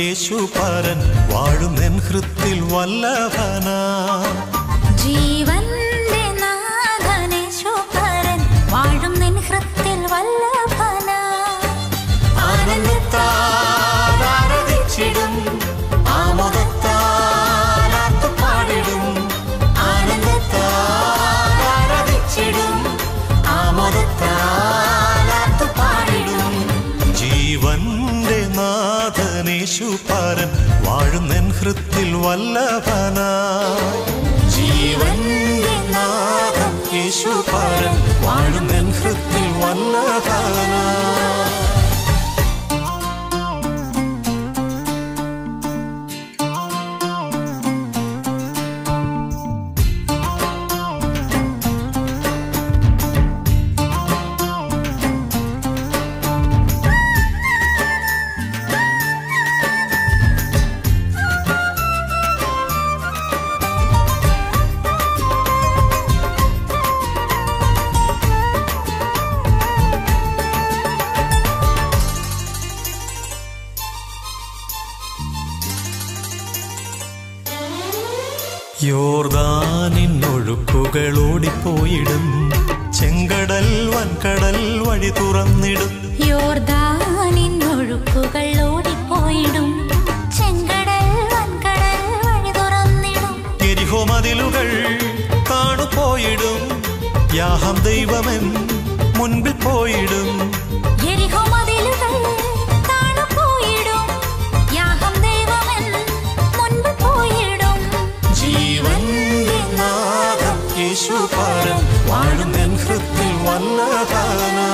യേശു പരൻ വാഴുന്നെൻ ഹൃത്തിൽ വല്ലഭനാ ജീവന്റെ നാഥനേശുപരൻ വാഴും നിൻ ഹൃത്തിൽ വല്ലഭന ആനന്ദത്താൽ ആരാധിച്ചിടും ആമോദത്താൽ ആർത്തുപാടിടും ആനന്ദത്താൽ ആരാധിച്ചിടും ആമോദത്താൽ ആർത്തുപാടിടും ജീവന്റെ നാഥനേശു പരൻ വാഴുന്നെൻ ഹൃത്തിൽ വല്ലഭനാ ജീവന്റെ നാഥൻ യേശു പരൻ വാഴുന്നെൻ ഹൃത്തിൽ വല്ലഭനാ യോർദാനിന്നൊഴുക്കുകൾ ഓടിപ്പോയിടും ചെങ്കടൽ വൻകടൽ വഴി തുറന്നിടും യോർദാനിൻ ഒഴുക്കുകൾ ഓടിപ്പോയിടും ചെങ്കടൽ വൻകടൽ വഴി തുറന്നിടും എരിഹോ മതിലുകൾ കാണുപോയിടും യാഹം ദൈവമെൻ മുൻപിൽ പോയിടും യെരിഹോ മതിലുകൾ താണുപോയിടും യാഹം ദൈവമെൻ മുൻപിൽ പോയിടും ജീവന്റെ നാഥൻ യേശു പരൻ വാഴുന്നെൻ ഹൃത്തിൽ വല്ലഭനാ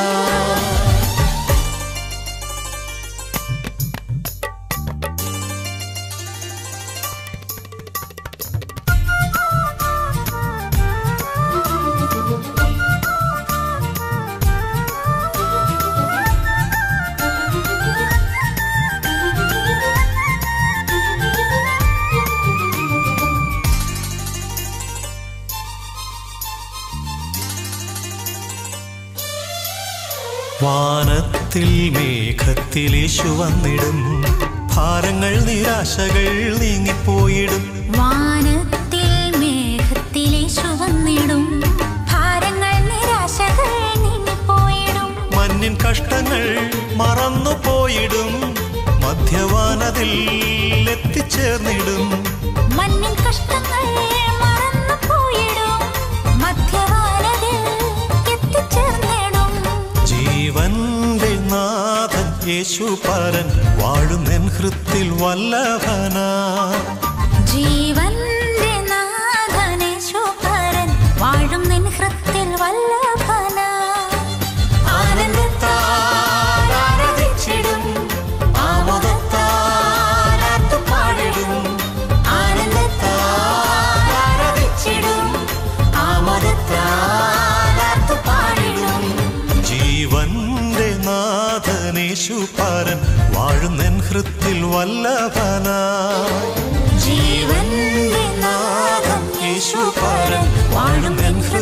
വാനത്തിൽ മേഘത്തിൽ യേശു വന്നിടും ഭാരങ്ങൾ നിരാശകൾ നീങ്ങിപ്പോയിടും വാനത്തിൽ മേഘത്തിലേശു വന്നിടും ഭാരങ്ങൾ നിരാശകൾ നീങ്ങിപ്പോയിടും മഞ്ഞിൻ കഷ്ടങ്ങൾ മറന്നു പോയിടും മധ്യവാനതിൽ എത്തിച്ചേർന്നിടും മഞ്ഞിൻ കഷ്ടങ്ങൾ മറന്നു പോയിടും മധ്യവാനതിൽ എത്തിച്ചേർന്നിടും ജീവന്റെ നാഥൻ യേശു പരൻ വാഴുന്നെൻ ഹൃത്തിൽ വല്ലഭനാ ജീവന്റെ നാഥനേശുപരൻ വാഴും നിൻ ഹൃത്തിൽ വല്ലഭന ആനന്ദത്താൽ ആരാധിച്ചിടും ആമോദത്താൽ ആർത്തുപാടിടും ആനന്ദത്താൽ ആരാധിച്ചിടും ആമോദത്താൽ ആർത്തുപാടിടും ജീവന്റെ നാഥനേശു പരൻ വാഴുന്നെൻ ഹൃത്തിൽ വല്ലഭനാ ജീവന്റെ നാഥൻ യേശു പരൻ വാഴുന്നെൻ ഹൃത്തിൽ